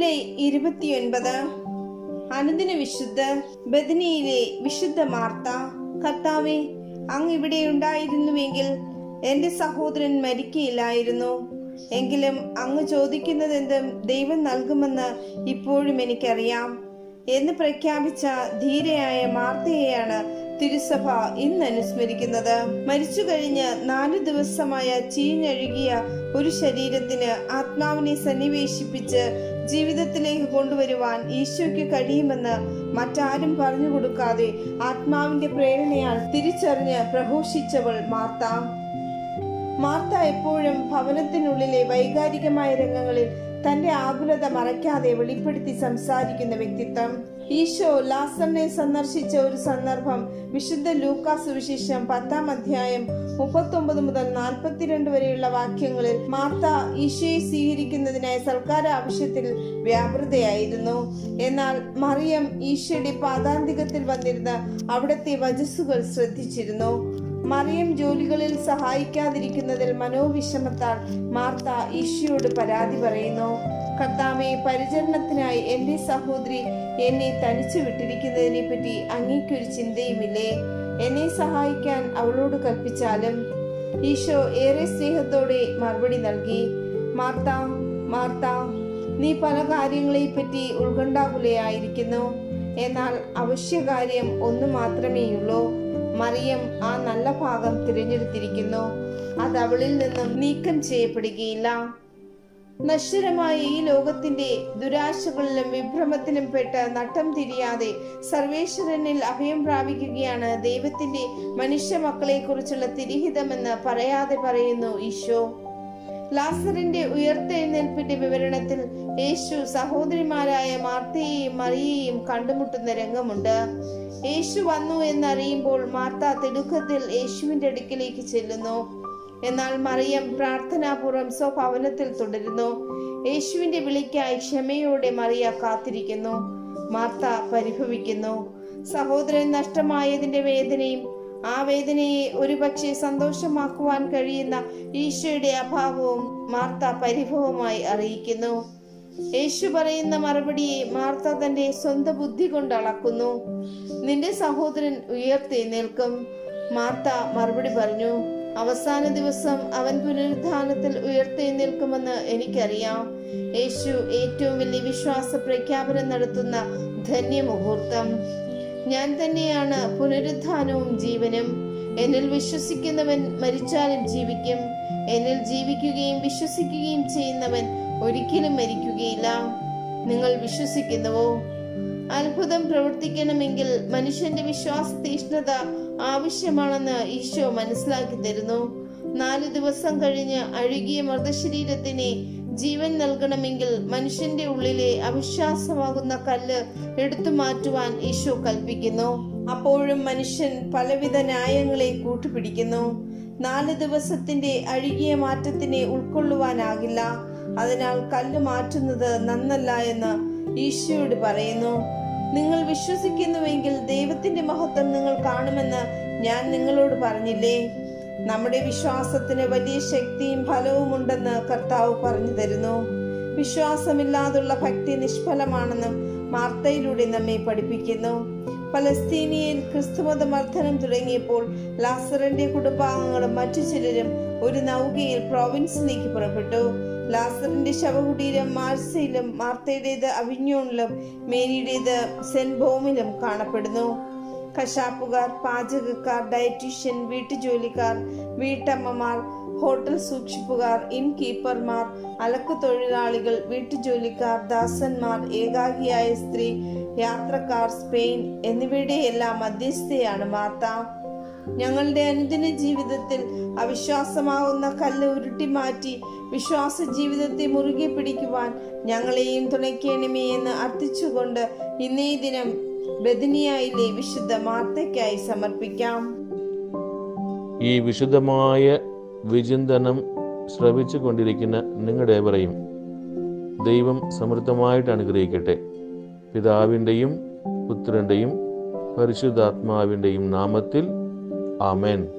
July ഇരുപത്തിയൊൻപത് അനുദിന വിശുദ്ധ ബദനിയിലെ വിശുദ്ധ മാർത്ത കർത്താവെ അങ്ങ് ഇവിടെ ഉണ്ടായിരുന്നുവെങ്കിൽ എന്റെ സഹോദരൻ മരിക്കയില്ലായിരുന്നു എങ്കിലും അങ്ങ് ചോദിക്കുന്നതെന്തും ദൈവം നൽകുമെന്ന് ഇപ്പോഴും എനിക്കറിയാം എന്ന് പ്രഖ്യാപിച്ച ധീരയായ മാർത്തയെയാണ് തിരുസഭ ഇന്ന് അനുസ്മരിക്കുന്നത് മരിച്ചു കഴിഞ്ഞ് നാലു ദിവസമായ ചീഞ്ഞഴുകിയ ഒരു ശരീരത്തിന് ആത്മാവിനെ സന്നിവേശിപ്പിച്ച് ജീവിതത്തിലേക്ക് കൊണ്ടുവരുവാൻ ഈശോയ്ക്ക് കഴിയുമെന്ന് മറ്റാരും പറഞ്ഞു കൊടുക്കാതെ ആത്മാവിന്റെ പ്രേരണയാൽ തിരിച്ചറിഞ്ഞ് പ്രഘോഷിച്ചവൾ മാർത്ത മാർത്ത എപ്പോഴും ഭവനത്തിനുള്ളിലെ വൈകാരികമായ രംഗങ്ങളിൽ തന്റെ ആകുലത മറയ്ക്കാതെ വെളിപ്പെടുത്തി സംസാരിക്കുന്ന വ്യക്തിത്വം ഈശോ ലാസറിനെ സന്ദർശിച്ച ഒരു സന്ദർഭം വിശുദ്ധ ലൂക്കാ സുവിശേഷം പത്താം അധ്യായം മുപ്പത്തൊമ്പത് മുതൽ നാൽപ്പത്തിരണ്ട് വരെയുള്ള വാക്യങ്ങളിൽ മാർത്ത ഈശോയെ സ്വീകരിക്കുന്നതിനായി സൽക്കാര ആവശ്യത്തിൽ വ്യാപൃതയായിരുന്നു എന്നാൽ മറിയം ഈശോയുടെ പാതാന്തികത്തിൽ വന്നിരുന്ന അവിടുത്തെ വജസ്സുകൾ ശ്രദ്ധിച്ചിരുന്നു മറിയം ജോലികളിൽ സഹായിക്കാതിരിക്കുന്നതിൽ മനോവിഷമത്താൽ മാർത്ത ഈശോയോട് പരാതി പറയുന്നു കർത്താവെ പരിചരണത്തിനായി എന്റെ സഹോദരി എന്നെ തനിച്ചു വിട്ടിരിക്കുന്നതിനെ പറ്റി അങ്ങേക്കൊരു ചിന്തയുമില്ലേ എന്നെ സഹായിക്കാൻ അവളോട് കൽപ്പിച്ചാലും ഈശോ ഏറെ സ്നേഹത്തോടെ മറുപടി നൽകി മാർത്ത മാർത്ത നീ പല കാര്യങ്ങളെ പറ്റി ഉത്കണ്ഠാകുലയായിരിക്കുന്നു എന്നാൽ അവശ്യകാര്യം ഒന്നു മാത്രമേയുള്ളൂ മറിയം ആ നല്ല ഭാഗം തിരഞ്ഞെടുത്തിരിക്കുന്നു അത് അവളിൽ നിന്നും നീക്കം ചെയ്യപ്പെടുകയില്ല നശ്വരമായ ഈ ലോകത്തിന്റെ ദുരാശകളിലും വിഭ്രമത്തിലും പെട്ട് നട്ടം തിരിയാതെ സർവേശ്വരനിൽ അഭയം പ്രാപിക്കുകയാണ് ദൈവത്തിന്റെ മനുഷ്യ മക്കളെ കുറിച്ചുള്ള തിരിഹിതമെന്ന് പറയാതെ പറയുന്നു ഈശോ ലാസറിന്റെ ഉയർത്തെഴുന്നേൽപ്പിന്റെ വിവരണത്തിൽ യേശു സഹോദരിമാരായ മാർത്തയെയും മറിയയെയും കണ്ടുമുട്ടുന്ന രംഗമുണ്ട് യേശു വന്നു എന്നറിയുമ്പോൾ മാർത്ത തിടുക്കത്തിൽ യേശുവിന്റെ അടുക്കിലേക്ക് ചെല്ലുന്നു എന്നാൽ മറിയം പ്രാർത്ഥനാപൂർവ്വം സ്വഭവനത്തിൽ തുടരുന്നു യേശുവിന്റെ വിളിക്കായി ക്ഷമയോടെ മറിയ കാത്തിരിക്കുന്നു മാർത്ത പരിഭവിക്കുന്നു സഹോദരൻ നഷ്ടമായതിന്റെ വേദനയും ആ വേദനയെ ഒരുപക്ഷെ സന്തോഷമാക്കുവാൻ കഴിയുന്ന ഈശോയുടെ അഭാവവും മാർത്ത പരിഭവമായി അറിയിക്കുന്നു യേശു പറയുന്ന മറുപടിയെ മാർത്ത തന്റെ സ്വന്തം ബുദ്ധി കൊണ്ട് അളക്കുന്നു നിന്റെ സഹോദരൻ ഉയർത്തെഴുന്നേൽക്കും മാർത്ത മറുപടി പറഞ്ഞു അവസാന ദിവസം അവൻ പുനരുദ്ധാനത്തിൽ ഉയർത്തെഴുന്നേൽക്കുമെന്ന് എനിക്കറിയാം യേശു ഏറ്റവും വലിയ വിശ്വാസ പ്രഖ്യാപനം നടത്തുന്ന ധന്യമുഹൂർത്തം ഞാൻ തന്നെയാണ് പുനരുദ്ധാനവും ജീവനും എന്നിൽ വിശ്വസിക്കുന്നവൻ മരിച്ചാലും ജീവിക്കും എന്നിൽ ജീവിക്കുകയും വിശ്വസിക്കുകയും ചെയ്യുന്നവൻ ഒരിക്കലും മരിക്കുകയില്ല നിങ്ങൾ വിശ്വസിക്കുന്നുവോ അത്ഭുതം പ്രവർത്തിക്കണമെങ്കിൽ മനുഷ്യന്റെ വിശ്വാസ തീഷ്ണത ആവശ്യമാണെന്ന് ഈശോ മനസ്സിലാക്കി തരുന്നു നാല് ദിവസം കഴിഞ്ഞ് അഴുകിയ മൃതശരീരത്തിന് ജീവൻ നൽകണമെങ്കിൽ മനുഷ്യന്റെ ഉള്ളിലെ അവിശ്വാസമാകുന്ന കല്ല് എടുത്തു മാറ്റുവാൻ ഈശോ കൽപ്പിക്കുന്നു അപ്പോഴും മനുഷ്യൻ പലവിധ ന്യായങ്ങളെ കൂട്ടുപിടിക്കുന്നു നാല് ദിവസത്തിന്റെ അഴുകിയ മാറ്റത്തിനെ ഉൾക്കൊള്ളുവാനാകില്ല അതിനാൽ കല്ല് മാറ്റുന്നത് നന്നല്ല എന്ന് ഈശോയോട് പറയുന്നു നിങ്ങൾ വിശ്വസിക്കുന്നുവെങ്കിൽ ദൈവത്തിന്റെ മഹത്വം നിങ്ങൾ കാണുമെന്ന് ഞാൻ നിങ്ങളോട് പറഞ്ഞില്ലേ നമ്മുടെ വിശ്വാസത്തിന് വലിയ ശക്തിയും ഫലവും ഉണ്ടെന്ന് കർത്താവ് പറഞ്ഞു തരുന്നു വിശ്വാസമില്ലാതുള്ള ഭക്തി നിഷ്ഫലമാണെന്നും മാർത്തയിലൂടെ നമ്മെ പഠിപ്പിക്കുന്നു പലസ്തീനിയയിൽ ക്രിസ്തുമത മർദ്ദനം തുടങ്ങിയപ്പോൾ ലാസറിന്റെ കുടുംബാംഗങ്ങളും മറ്റു ചിലരും ഒരു നൗകയിൽ പ്രോവിൻസിലേക്ക് പുറപ്പെട്ടു ലാസറിന്റെ ശവകുടീരം മാർസയിലും മാർത്തയുടേത് അവിഞ്ഞോണിലും മേരിയുടേത് സെന്റ് ബോമിലും കാണപ്പെടുന്നു കശാപ്പുകാർ പാചകക്കാർ ഡയറ്റീഷ്യൻ വീട്ടുജോലിക്കാർ വീട്ടമ്മമാർ ഹോട്ടൽ സൂക്ഷിപ്പുകാർ ഇൻ കീപ്പർമാർ അലക്കു തൊഴിലാളികൾ വീട്ടുജോലിക്കാർ ദാസന്മാർ ഏകാഗിയായ സ്ത്രീ യാത്രക്കാർ സ്പെയിൻ എന്നിവയുടെ എല്ലാം മധ്യസ്ഥയാണ് മാർത്ത ഞങ്ങളുടെ അനുദിന ജീവിതത്തിൽ അവിശ്വാസമാവുന്ന കല്ല് ഉരുട്ടി മാറ്റി വിശ്വാസ ജീവിതത്തെ മുറുകെ പിടിക്കുവാൻ ഞങ്ങളെയും തുണയ്ക്കണമേ എന്ന് അർത്ഥിച്ചുകൊണ്ട് ഇന്നേ ദിനം ബദനിയായിലെ വിശുദ്ധ മാർത്തയ്ക്കായി സമർപ്പിക്കാം ഈ വിശുദ്ധമായ വിചിന്തനം ശ്രവിച്ചു കൊണ്ടിരിക്കുന്ന നിങ്ങളുടെ ഏവരെയും ദൈവം സമൃദ്ധമായിട്ട് അനുഗ്രഹിക്കട്ടെ പിതാവിൻ്റെയും പുത്രൻ്റെയും പരിശുദ്ധാത്മാവിൻ്റെയും നാമത്തിൽ ആമേൻ